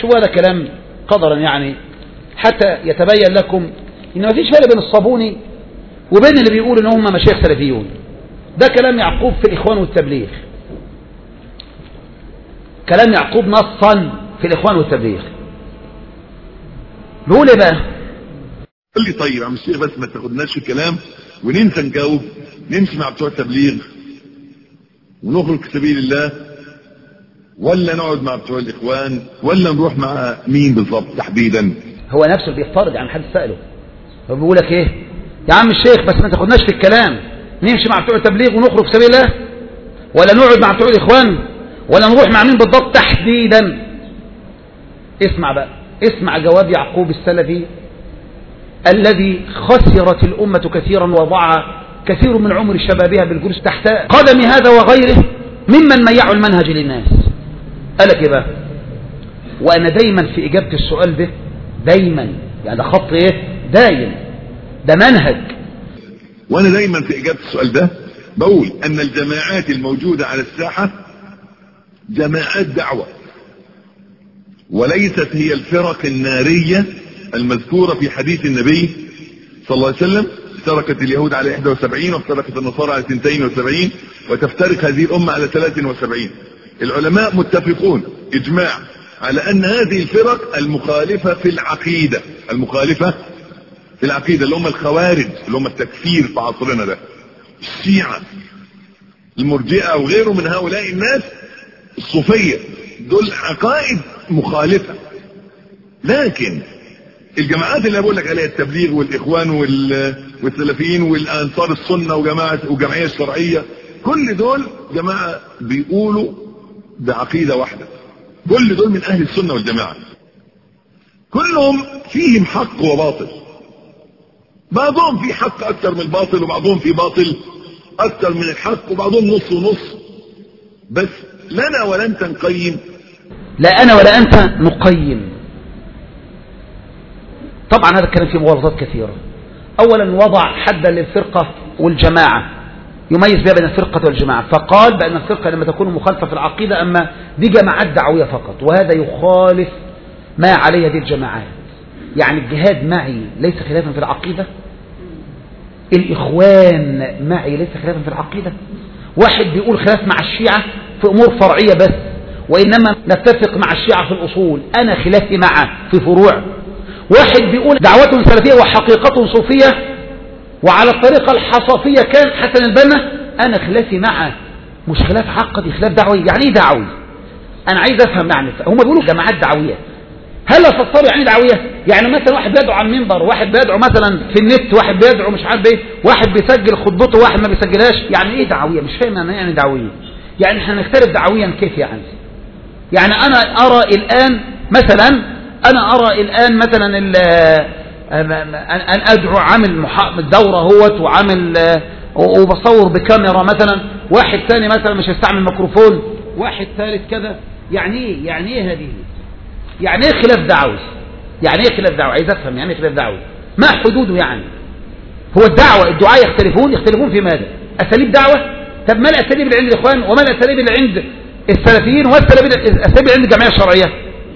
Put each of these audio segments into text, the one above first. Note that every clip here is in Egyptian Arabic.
شوفوا هذا كلام قدرا يعني حتى يتبين لكم ان ما فيش فرق بين الصابوني وبين اللي بيقول ان هم مشايخ سلفيون ده كلام يعقوب في الاخوان والتبليغ كلام يعقوب نصا في الاخوان والتبليغ بيقول ايه بقى قال لي طيب يا عم الشيخ بس ما تاخدناش في الكلام وننسى نجاوب نمشي مع بتوع التبليغ ونخرج في سبيل الله ولا نقعد مع بتوع الاخوان ولا نروح مع مين بالظبط تحديدا هو نفسه اللي بيفترض يعني حد سأله هو بيقول لك ايه يا عم الشيخ بس ما تاخدناش في الكلام نمشي مع بتوع التبليغ ونخرج في سبيل الله ولا نقعد مع بتوع الاخوان ولا نروح مع مين بالضبط تحديدا اسمع بقى اسمع جواب يعقوب السلفي الذي خسرت الأمة كثيرا وضاع كثير من عمر شبابها بالجلوس تحت قدم هذا وغيره ممن ميعوا المنهج للناس قالك ايه بقى وانا دايما في اجابة السؤال ده دايما يعني ده خط ايه دايم ده منهج وانا دايما في اجابة السؤال ده بقول ان الجماعات الموجودة على الساحة جماعات دعوة وليست هي الفرق النارية المذكورة في حديث النبي صلى الله عليه وسلم افترقت اليهود على 71 وافترقت النصارى على 72 وتفترق هذه الأمة على 73 العلماء متفقون إجماع على أن هذه الفرق المخالفة في العقيدة المخالفة في العقيدة اللي هم الخوارج اللي هم التكفير في عصرنا ده الشيعة المرجئة وغيره من هؤلاء الناس الصوفية دول عقائد مخالفة لكن الجماعات اللي بقول لك عليها التبليغ والاخوان والسلفيين والانصار السنه وجماعه وجمعيه الشرعيه كل دول جماعه بيقولوا بعقيده واحده كل دول من اهل السنه والجماعه كلهم فيهم حق وباطل بعضهم في حق اكثر من الباطل وبعضهم في باطل اكثر من الحق وبعضهم نص ونص بس لنا ولا انت نقيم لا انا ولا انت نقيم طبعا هذا الكلام فيه مغالطات كثيرة أولا وضع حدا للفرقة والجماعة يميز بها بين الفرقة والجماعة فقال بأن الفرقة لما تكون مخالفة في العقيدة أما دي جماعات دعوية فقط وهذا يخالف ما عليه هذه الجماعات يعني الجهاد معي ليس خلافا في العقيدة الإخوان معي ليس خلافا في العقيدة واحد بيقول خلاف مع الشيعة في أمور فرعية بس وإنما نتفق مع الشيعة في الأصول أنا خلافي معه في فروع واحد بيقول دعوة سلفية وحقيقة صوفية وعلى الطريقة الحصافية كان حسن البنا أنا خلافي معه مش خلاف عقدي خلاف دعوي يعني ايه دعوي أنا عايز أفهم معنى هم بيقولوا جماعات دعوية هل فسروا يعني دعوية يعني مثلا واحد بيدعو على المنبر واحد بيدعو مثلا في النت واحد بيدعو مش عارف ايه واحد بيسجل خطبته واحد ما بيسجلهاش يعني ايه دعوية مش فاهم انا يعني دعوية يعني احنا نختلف دعويا كيف يعني يعني انا ارى الان مثلا انا ارى الان مثلا ان ادعو عامل دورة هوت وعامل وبصور بكاميرا مثلا واحد ثاني مثلا مش هيستعمل ميكروفون واحد ثالث كذا يعني ايه يعني ايه هذه يعني ايه خلاف دعوي يعني ايه خلاف دعوي عايز افهم يعني ايه خلاف دعوي ما حدوده يعني هو الدعوة الدعاء يختلفون يختلفون في ماذا اساليب دعوة طب ما الاساليب اللي عند الاخوان وما الاساليب اللي عند السلفيين وما الاساليب اللي عند الجمعية الشرعية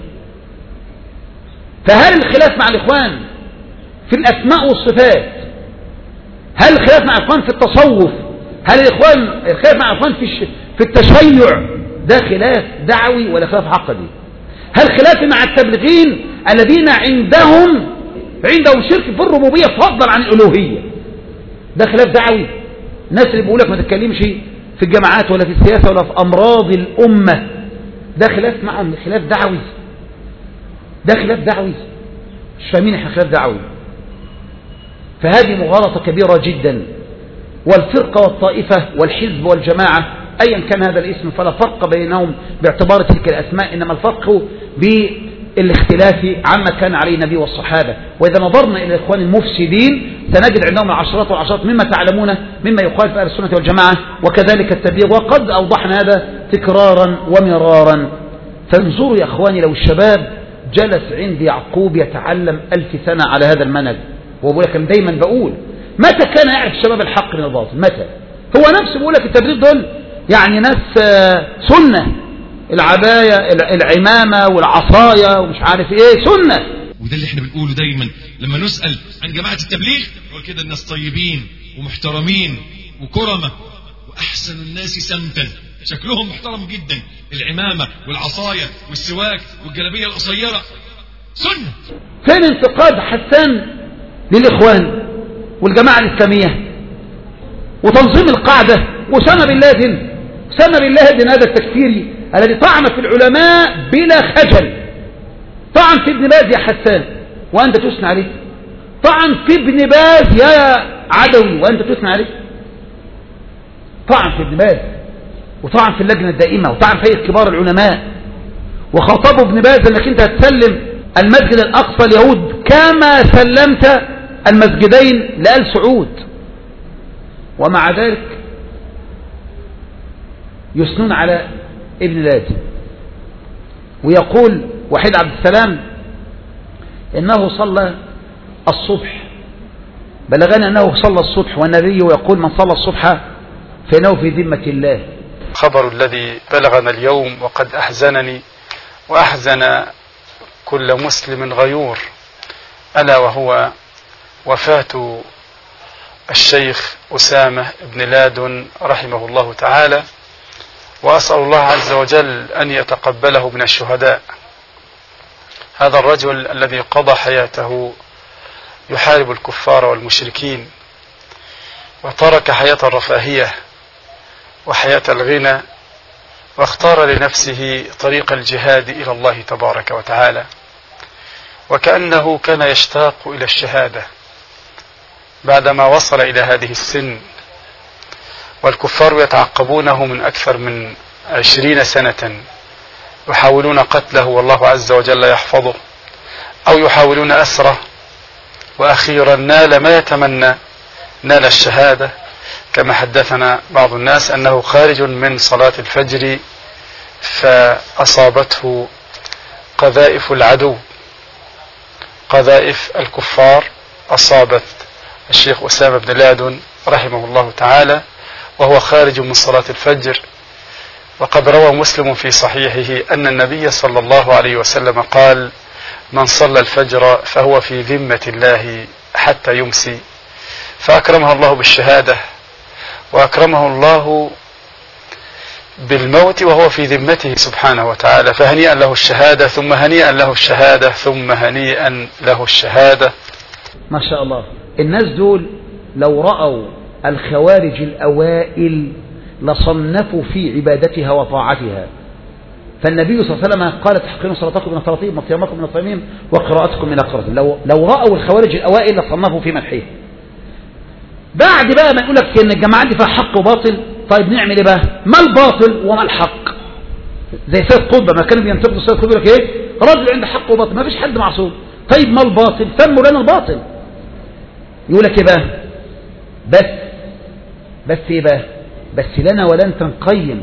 فهل الخلاف مع الإخوان في الأسماء والصفات هل الخلاف مع الإخوان في التصوف هل الإخوان الخلاف مع الإخوان في في التشيع ده خلاف دعوي ولا خلاف عقدي هل خلافي مع التبلغين الذين عندهم عندهم شرك في الربوبية فضلا عن الألوهية ده خلاف دعوي الناس اللي بيقول لك ما تتكلمش في الجماعات ولا في السياسة ولا في أمراض الأمة ده خلاف معهم خلاف دعوي ده خلاف دعوي مش فاهمين احنا خلاف دعوي فهذه مغالطة كبيرة جدا والفرقة والطائفة والحزب والجماعة أيا كان هذا الاسم فلا فرق بينهم باعتبار تلك الأسماء إنما الفرق بالاختلاف عما كان عليه النبي والصحابة وإذا نظرنا إلى الإخوان المفسدين سنجد عندهم العشرات والعشرات مما تعلمون مما يخالف أهل السنة والجماعة وكذلك التبليغ وقد أوضحنا هذا تكرارا ومرارا فانظروا يا أخواني لو الشباب جلس عند يعقوب يتعلم ألف سنة على هذا المنهج وبقول لك دايما بقول متى كان يعرف الشباب الحق من الباطل متى هو نفسه بيقول لك التبليغ دول يعني ناس سنة العباية العمامة والعصاية ومش عارف ايه سنة وده اللي احنا بنقوله دايما لما نسأل عن جماعة التبليغ هو كده الناس طيبين ومحترمين وكرمة وأحسن الناس سمتا شكلهم محترم جدا العمامة والعصاية والسواك والجلابية القصيرة سنة فين انتقاد حسان للإخوان والجماعة الإسلامية وتنظيم القاعدة وسامة بن لادن سامة بن لادن هذا التكفيري الذي طعن في العلماء بلا خجل طعن في ابن باز يا حسان وأنت تثنى عليه طعن في ابن باز يا عدوي وأنت تثنى عليه طعن في ابن باز وطعن في اللجنة الدائمة وطعن في كبار العلماء وخاطبوا ابن باز انك انت هتسلم المسجد الاقصى اليهود كما سلمت المسجدين لآل سعود ومع ذلك يثنون على ابن لادن ويقول وحيد عبد السلام انه صلى الصبح بلغنا انه صلى الصبح والنبي يقول من صلى الصبح فانه في ذمة الله خبر الذي بلغنا اليوم وقد أحزنني وأحزن كل مسلم غيور ألا وهو وفاة الشيخ أسامة بن لادن رحمه الله تعالى وأسأل الله عز وجل أن يتقبله من الشهداء هذا الرجل الذي قضى حياته يحارب الكفار والمشركين وترك حياة الرفاهية وحياة الغنى واختار لنفسه طريق الجهاد إلى الله تبارك وتعالى وكأنه كان يشتاق إلى الشهادة بعدما وصل إلى هذه السن والكفار يتعقبونه من أكثر من عشرين سنة يحاولون قتله والله عز وجل يحفظه أو يحاولون أسره وأخيرا نال ما يتمنى نال الشهادة كما حدثنا بعض الناس أنه خارج من صلاة الفجر فأصابته قذائف العدو قذائف الكفار أصابت الشيخ أسامة بن لادن رحمه الله تعالى وهو خارج من صلاة الفجر وقد روى مسلم في صحيحه أن النبي صلى الله عليه وسلم قال من صلى الفجر فهو في ذمة الله حتى يمسي فأكرمه الله بالشهادة وأكرمه الله بالموت وهو في ذمته سبحانه وتعالى فهنيئا له الشهادة ثم هنيئا له الشهادة ثم هنيئا له الشهادة ما شاء الله الناس دول لو رأوا الخوارج الأوائل لصنفوا في عبادتها وطاعتها فالنبي صلى الله عليه وسلم قال تحقنوا صلاتكم من الصلاتين وصيامكم من الصيامين وقراءتكم من القراءتين لو, لو رأوا الخوارج الأوائل لصنفوا في مدحها بعد بقى ما يقول لك ان الجماعات دي فيها حق وباطل طيب نعمل ايه بقى ما الباطل وما الحق زي سيد قطب ما كانوا بينتقدوا سيد قطب يقول لك ايه رجل عنده حق وباطل ما فيش حد معصوم طيب ما الباطل سموا لنا الباطل يقول لك ايه بقى بس بس ايه بقى بس لنا ولن تنقيم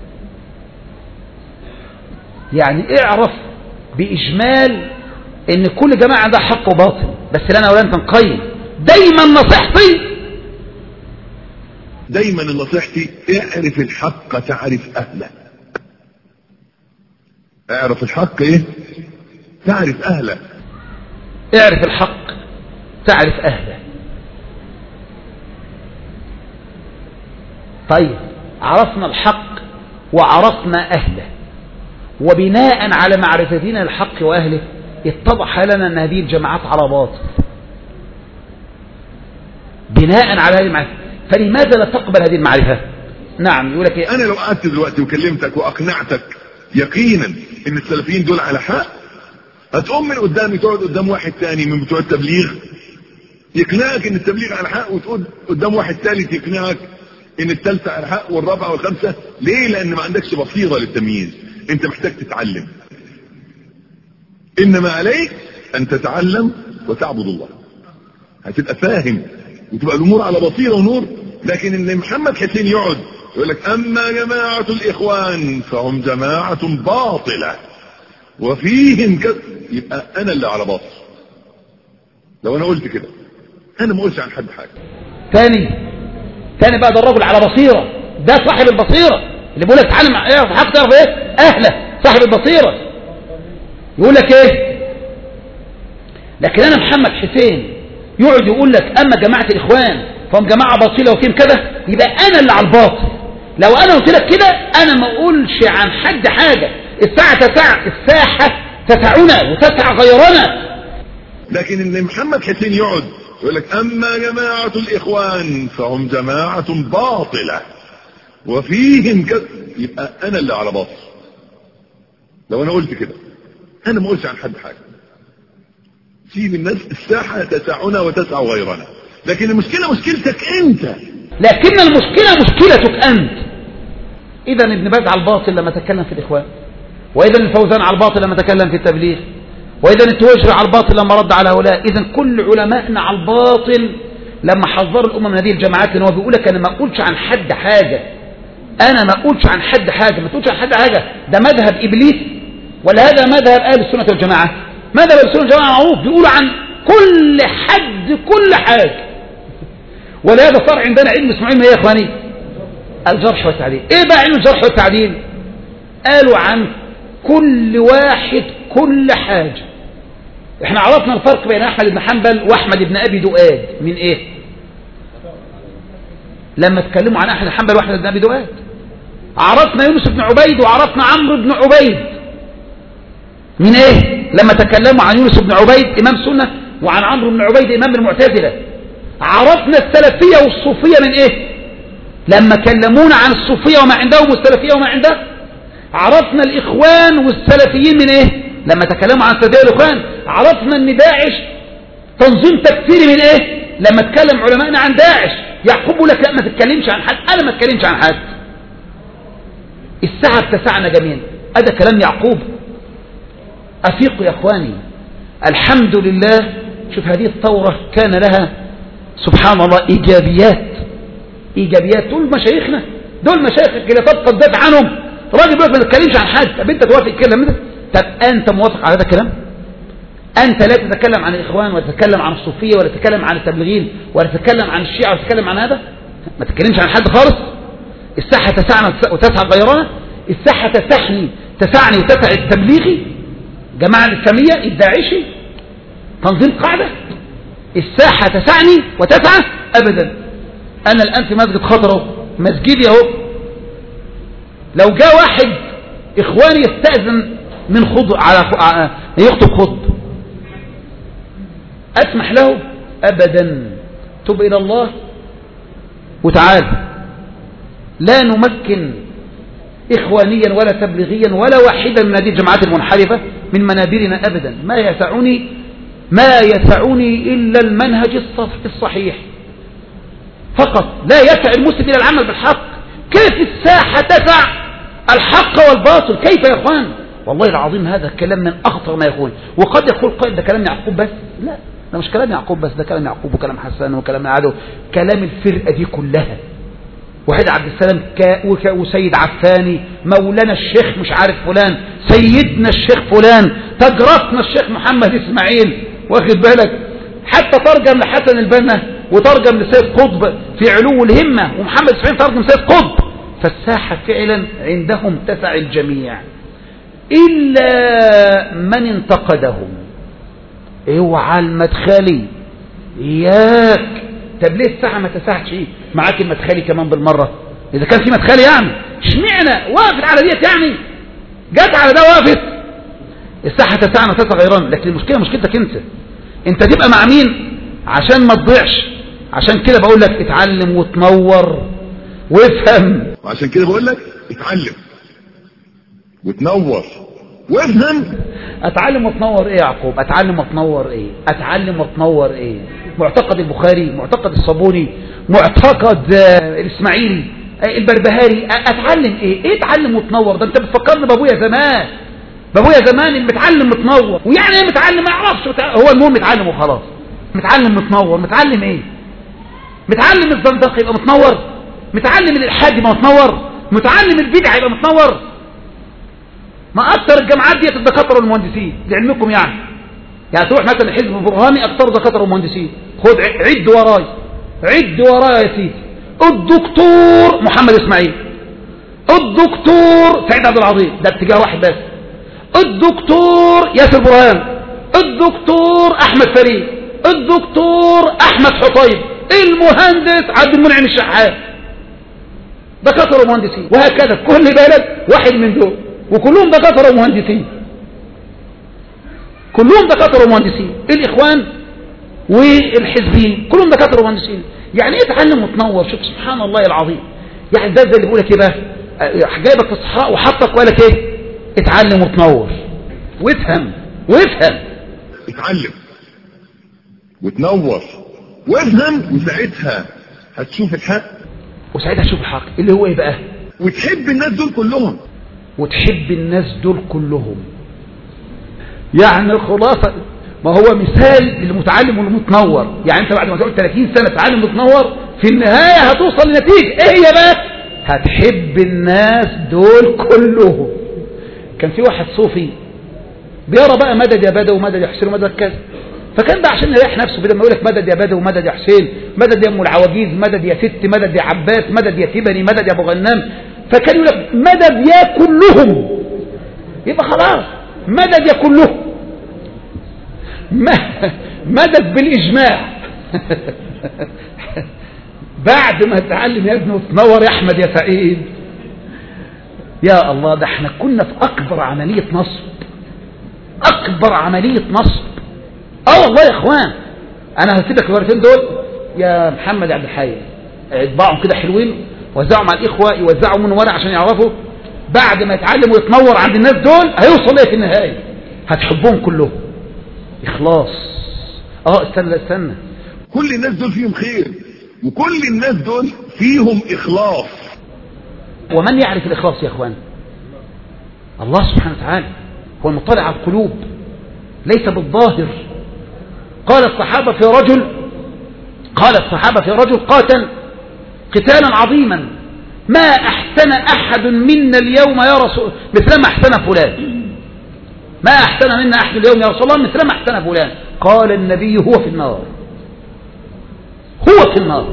يعني اعرف بإجمال ان كل جماعة عندها حق وباطل بس لنا ولن تنقيم دايما نصيحتي دايما نصيحتي اعرف الحق تعرف اهله اعرف الحق ايه تعرف اهله اعرف الحق تعرف اهله طيب عرفنا الحق وعرفنا اهله وبناء على معرفتنا الحق واهله اتضح لنا ان هذه الجماعات على باطل بناء على هذه المعرفه فلماذا لا تقبل هذه المعرفة نعم يقول لك إيه؟ انا لو قعدت دلوقتي وكلمتك واقنعتك يقينا ان السلفيين دول على حق هتقوم من قدامي تقعد قدام واحد تاني من بتوع التبليغ يقنعك ان التبليغ على حق وتقول قدام واحد ثالث يقنعك ان الثالثه على حق والرابعه والخامسه ليه لان ما عندكش بصيره للتمييز انت محتاج تتعلم انما عليك ان تتعلم وتعبد الله هتبقى فاهم وتبقى الامور على بصيره ونور لكن ان محمد حسين يقعد يقول لك اما جماعه الاخوان فهم جماعه باطله وفيهم كذا يبقى انا اللي على باطل لو انا قلت كده انا ما قلتش عن حد حاجه ثاني ثاني بقى ده الرجل على بصيرة ده صاحب البصيرة اللي بيقول لك تعلم ايه في حق تعرف ايه اهله صاحب البصيره يقول لك ايه لكن انا محمد حسين يقعد يقول لك اما جماعه الاخوان فهم جماعه باطله وفيهم كذا يبقى انا اللي على الباطل لو انا قلت لك كده انا ما اقولش عن حد حاجه الساعه تسع الساحه تسعنا وتسع غيرنا لكن ان محمد حسين يقعد يقول لك اما جماعة الاخوان فهم جماعة باطلة وفيهم كذا يبقى انا اللي على باطل لو انا قلت كده انا ما قلتش عن حد حاجة سيب الناس الساحة تسعنا وتسع غيرنا لكن المشكلة مشكلتك انت لكن المشكله مشكلتك انت اذا ابن باز على الباطل لما تكلم في الاخوان واذا الفوزان على الباطل لما تكلم في التبليغ واذا التوجري على الباطل لما رد على هؤلاء اذا كل علمائنا على الباطل لما حذروا الامه من هذه الجماعات لان هو بيقول لك انا ما اقولش عن حد حاجه انا ما اقولش عن حد حاجه ما تقولش عن حد حاجه ده مذهب ابليس ولا هذا مذهب اهل السنه والجماعه مذهب اهل السنه والجماعه معروف بيقولوا عن كل حد كل حاجه ولهذا صار عندنا علم اسمه علم ايه يا اخواني الجرح والتعديل ايه بقى علم الجرح والتعديل قالوا عن كل واحد كل حاجه احنا عرفنا الفرق بين احمد بن حنبل واحمد بن ابي دؤاد من ايه لما اتكلموا عن احمد بن حنبل واحمد بن ابي دؤاد عرفنا يونس بن عبيد وعرفنا عمرو بن عبيد من ايه لما تكلموا عن يونس بن عبيد امام سنه وعن عمرو بن عبيد امام المعتزله عرفنا السلفيه والصوفيه من ايه لما كلمونا عن الصوفيه وما عندهم والسلفيه وما عندهم عرفنا الاخوان والسلفيين من ايه لما تكلموا عن سلفيه الاخوان عرفنا ان داعش تنظيم تكفيري من ايه لما اتكلم علمائنا عن داعش يعقوب يقول لك لا ما تتكلمش عن حد انا ما اتكلمش عن حد الساعه بتسعنا جميعا هذا كلام يعقوب افيقوا يا اخواني الحمد لله شوف هذه الثوره كان لها سبحان الله ايجابيات ايجابيات دول مشايخنا دول مشايخك اللي تبقى تدافع عنهم راجل بيقول ما تتكلمش عن حد طب انت توافق الكلام ده طب انت موافق على هذا الكلام انت لا تتكلم عن الاخوان ولا تتكلم عن الصوفيه ولا تتكلم عن التبليغين ولا تتكلم عن الشيعه ولا تتكلم عن هذا ما تتكلمش عن حد خالص الساحه تسعنا وتسع غيرنا الساحه تسعني تسعني وتسع التبليغي جماعه الاسلاميه الداعشي تنظيم قاعده الساحه تسعني وتسعى ابدا انا الان في مسجد خطر اهو مسجدي اهو لو جاء واحد اخواني يستاذن من خض على يخطب خطب اسمح له ابدا تب الى الله وتعال لا نمكن اخوانيا ولا تبليغيا ولا واحدا من هذه الجماعات المنحرفه من منابرنا ابدا ما يسعني ما يسعني الا المنهج الصحيح فقط لا يسع المسلم الى العمل بالحق كيف الساحه تسع الحق والباطل كيف يا اخوان والله العظيم هذا الكلام من اخطر ما يكون وقد يقول قائل ده كلام يعقوب بس لا ده مش كلام يعقوب بس ده كلام يعقوب وكلام حسان وكلام عدو كلام الفرقه دي كلها وحيد عبد السلام كا وكا وسيد عفاني مولانا الشيخ مش عارف فلان سيدنا الشيخ فلان تجرتنا الشيخ محمد اسماعيل واخد بالك حتى ترجم لحسن البنا وترجم لسيد قطب في علو الهمة ومحمد اسماعيل ترجم سيد قطب فالساحة فعلا عندهم تسع الجميع إلا من انتقدهم اوعى المدخلي إياك طب ليه الساعة ما تسعش ايه معاك المدخلي كمان بالمرة إذا كان في مدخلي يعني اشمعنى وقفت على ديت يعني جت على ده وقفت الساحة تسعنا تسع غيران لكن المشكلة مشكلتك انت انت تبقى مع مين عشان ما تضيعش عشان كده بقول لك اتعلم وتنور وافهم وعشان كده بقول لك اتعلم وتنور وافهم اتعلم وتنور ايه يا يعقوب اتعلم وتنور ايه اتعلم وتنور ايه معتقد البخاري معتقد الصابوني معتقد آه، الاسماعيلي آه، البربهاري آه، اتعلم ايه ايه اتعلم وتنور ده انت بتفكرني بابويا زمان بابويا زمان اللي متعلم متنور ويعني ايه متعلم ما يعرفش متع- هو المهم متعلم وخلاص متعلم متنور متعلم ايه متعلم الزندقه يبقى متنور متعلم الالحاد يبقى متنور متعلم البدع يبقى متنور ما اكثر الجامعات ديت الدكاتره والمهندسين لعلمكم يعني يعني تروح مثلا حزب برهاني اكثر دكاتره ومهندسين خد ع- عد وراي عد وراي يا سيدي الدكتور محمد اسماعيل الدكتور سعيد عبد العظيم ده اتجاه واحد بس الدكتور ياسر برهان الدكتور احمد فريد الدكتور احمد حطيب المهندس عبد المنعم الشحات دكاتره ومهندسين وهكذا كل بلد واحد من دول وكلهم دكاتره ومهندسين كلهم دكاتره ومهندسين الاخوان والحزبين كلهم دكاتره ومهندسين يعني ايه تعلم وتنور شوف سبحان الله العظيم يعني ده زي اللي بيقول لك ايه بقى جايبك في الصحراء وحطك وقال لك ايه اتعلم وتنور وافهم وافهم اتعلم وتنور وافهم وساعتها هتشوف الحق وساعتها شوف الحق اللي هو ايه بقى وتحب الناس دول كلهم وتحب الناس دول كلهم يعني الخلاصة ما هو مثال للمتعلم والمتنور يعني انت بعد ما تقعد 30 سنة تعلم وتنور في النهاية هتوصل لنتيجة ايه هي بقى هتحب الناس دول كلهم كان في واحد صوفي بيرى بقى مدد يا بدوي ومدد يا حسين ومدد كذا فكان بقى عشان يريح نفسه بدل ما يقول لك مدد يا بدوي ومدد يا حسين مدد يا ام العواجيز مدد يا ست مدد يا عباس مدد يا تبني مدد يا ابو غنام فكان يقول لك مدد يا كلهم يبقى خلاص مدد يا كلهم مدد بالاجماع بعد ما تتعلم يا ابني وتنور يا احمد يا سعيد يا الله ده احنا كنا في اكبر عملية نصب اكبر عملية نصب اه والله يا اخوان انا هسيبك الورقتين دول يا محمد عبد الحي اطبعهم كده حلوين وزعهم على الاخوة يوزعوا من ورق عشان يعرفوا بعد ما يتعلم ويتنور عند الناس دول هيوصل ايه في النهاية هتحبهم كلهم اخلاص اه استنى استنى كل الناس دول فيهم خير وكل الناس دول فيهم اخلاص ومن يعرف الاخلاص يا اخوان الله سبحانه وتعالى هو المطلع على القلوب ليس بالظاهر قال الصحابة في رجل قال الصحابة في رجل قاتل قتالا عظيما ما أحسن أحد منا اليوم يا رسول مثل ما أحسن فلان ما أحسن منا أحد اليوم يا رسول الله مثل ما أحسن فلان قال النبي هو في النار هو في النار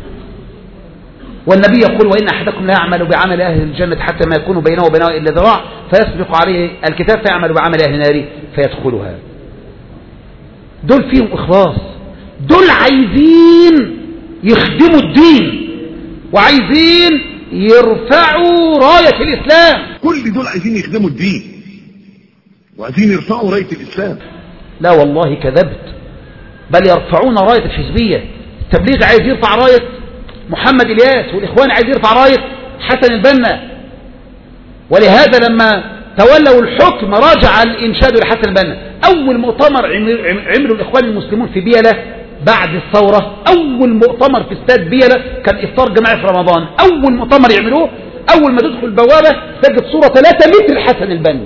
والنبي يقول وإن أحدكم لا يعمل بعمل أهل الجنة حتى ما يكون بينه وبينه إلا ذراع فيسبق عليه الكتاب فيعمل بعمل أهل النار فيدخلها دول فيهم إخلاص دول عايزين يخدموا الدين وعايزين يرفعوا راية الإسلام كل دول عايزين يخدموا الدين وعايزين يرفعوا راية الإسلام لا والله كذبت بل يرفعون راية الحزبية التبليغ عايز يرفع راية محمد إلياس والإخوان عايز يرفع راية حسن البنا ولهذا لما تولوا الحكم رجع الإنشاد لحسن البنا أول مؤتمر عملوا الإخوان المسلمون في بيلة بعد الثورة أول مؤتمر في استاد بيلة كان إفطار جماعي في رمضان أول مؤتمر يعملوه أول ما تدخل البوابة تجد صورة 3 متر حسن البنا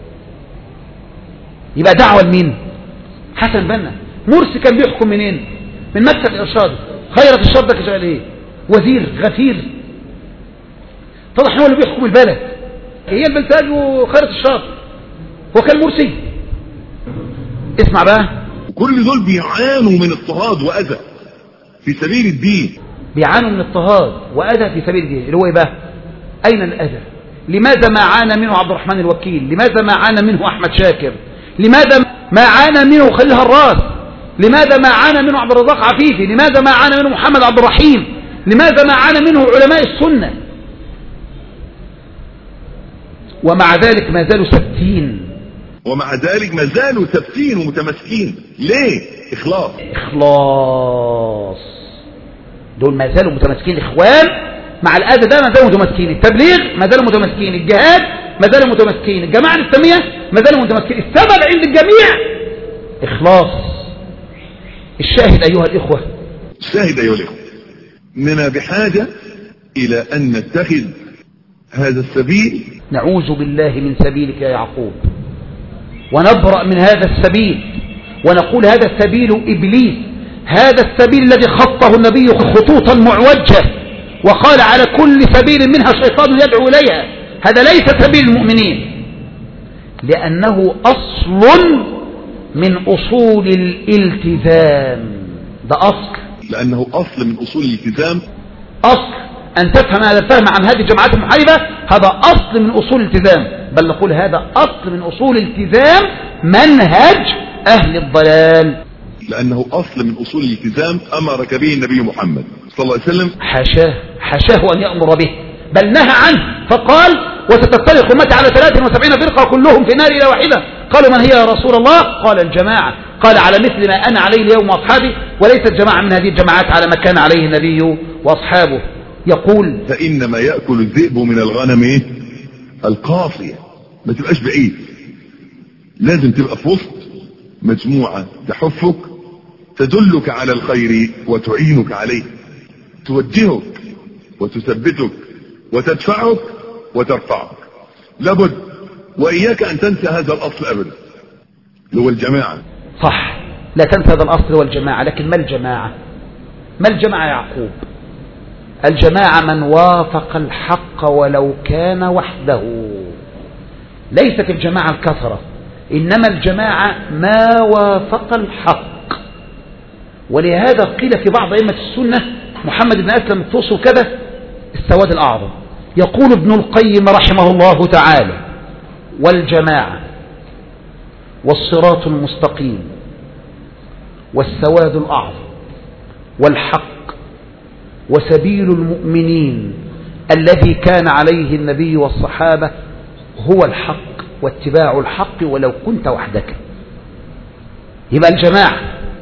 يبقى دعوة لمين حسن البنا مرسي كان بيحكم منين من مكتب الإرشاد خيرة الشر ده كان ايه وزير غفير طبعا هو اللي بيحكم البلد هي البلتاج وخيرة الشر هو كان مرسي اسمع بقى كل دول بيعانوا من اضطهاد وأذى في سبيل الدين بيعانوا من اضطهاد وأذى في سبيل الدين اللي هو ايه بقى أين الأذى لماذا ما عانى منه عبد الرحمن الوكيل لماذا ما عانى منه أحمد شاكر لماذا ما عانى منه خليل هراس لماذا ما عانى منه عبد الرزاق عفيفي لماذا ما عانى منه محمد عبد الرحيم لماذا ما عانى منه علماء السنة ومع ذلك ما زالوا ثابتين ومع ذلك ما زالوا ثابتين ومتمسكين ليه اخلاص إخلاص دول ما زالوا متمسكين الإخوان مع الأذى ده ما زالوا متمسكين التبليغ ما زالوا متمسكين الجهاد ما زالوا متمسكين الجماعة الإسلامية ما زالوا متمسكين السبب عند الجميع إخلاص الشاهد أيها الإخوة الشاهد أيها الإخوة إننا بحاجة إلى أن نتخذ هذا السبيل نعوذ بالله من سبيلك يا يعقوب ونبرأ من هذا السبيل ونقول هذا السبيل إبليس هذا السبيل الذي خطه النبي خطوطا معوجة وقال على كل سبيل منها شيطان يدعو إليها هذا ليس سبيل المؤمنين لأنه أصل من أصول الالتزام ده أصل لأنه أصل من أصول الالتزام أصل أن تفهم هذا الفهم عن هذه الجماعات المحاربة هذا أصل من أصول الالتزام بل نقول هذا أصل من أصول التزام منهج أهل الضلال لأنه أصل من أصول الالتزام أمرك به النبي محمد صلى الله عليه وسلم حاشاه حاشاه أن يأمر به بل نهى عنه فقال وستفترق أمتي على 73 فرقة كلهم في نار إلى واحدة قالوا من هي يا رسول الله قال الجماعة قال على مثل ما أنا عليه اليوم وأصحابي وليست جماعة من هذه الجماعات على ما كان عليه النبي وأصحابه يقول فإنما يأكل الذئب من الغنم إيه؟ القافية ما تبقاش بعيد لازم تبقى في وسط مجموعة تحفك تدلك على الخير وتعينك عليه توجهك وتثبتك وتدفعك وترفعك لابد وإياك أن تنسى هذا الأصل أبدا اللي هو الجماعة صح لا تنسى هذا الأصل والجماعة لكن ما الجماعة ما الجماعة يا يعقوب الجماعة من وافق الحق ولو كان وحده ليست الجماعة الكثرة إنما الجماعة ما وافق الحق ولهذا قيل في بعض أئمة السنة محمد بن أسلم توصف كذا السواد الأعظم يقول ابن القيم رحمه الله تعالى والجماعة والصراط المستقيم والسواد الأعظم والحق وسبيل المؤمنين الذي كان عليه النبي والصحابة هو الحق واتباع الحق ولو كنت وحدك يبقى الجماعة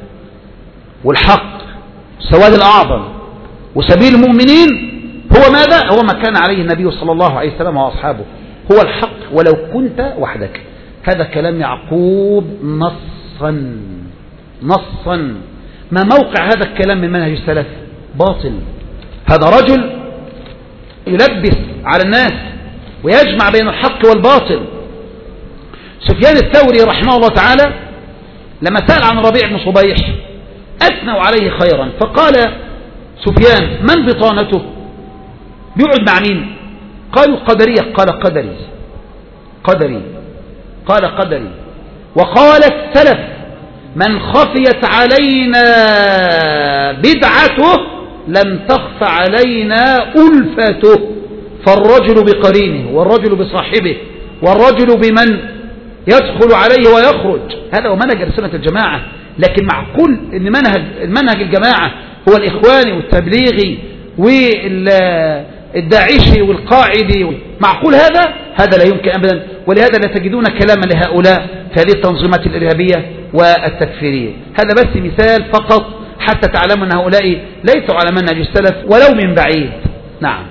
والحق السواد الأعظم وسبيل المؤمنين هو ماذا؟ هو ما كان عليه النبي صلى الله عليه وسلم وأصحابه هو الحق ولو كنت وحدك هذا كلام يعقوب نصا نصا ما موقع هذا الكلام من منهج السلف باطل هذا رجل يلبس على الناس ويجمع بين الحق والباطل سفيان الثوري رحمه الله تعالى لما سأل عن ربيع بن صبيح أثنوا عليه خيرا فقال سفيان من بطانته بيقعد مع مين قالوا قدرية قال قدري قدري قال قدري وقال السلف من خفيت علينا بدعته لم تخف علينا ألفته فالرجل بقرينه والرجل بصاحبه والرجل بمن يدخل عليه ويخرج هذا هو منهج رسالة الجماعة لكن مع كل ان منهج المنهج الجماعة هو الإخواني والتبليغي والداعشي والقاعدي معقول هذا هذا لا يمكن أبدا ولهذا لا تجدون كلاما لهؤلاء في هذه التنظيمات الإرهابية والتكفيرية هذا بس مثال فقط حتى تعلموا أن هؤلاء ليسوا على منهج السلف ولو من بعيد نعم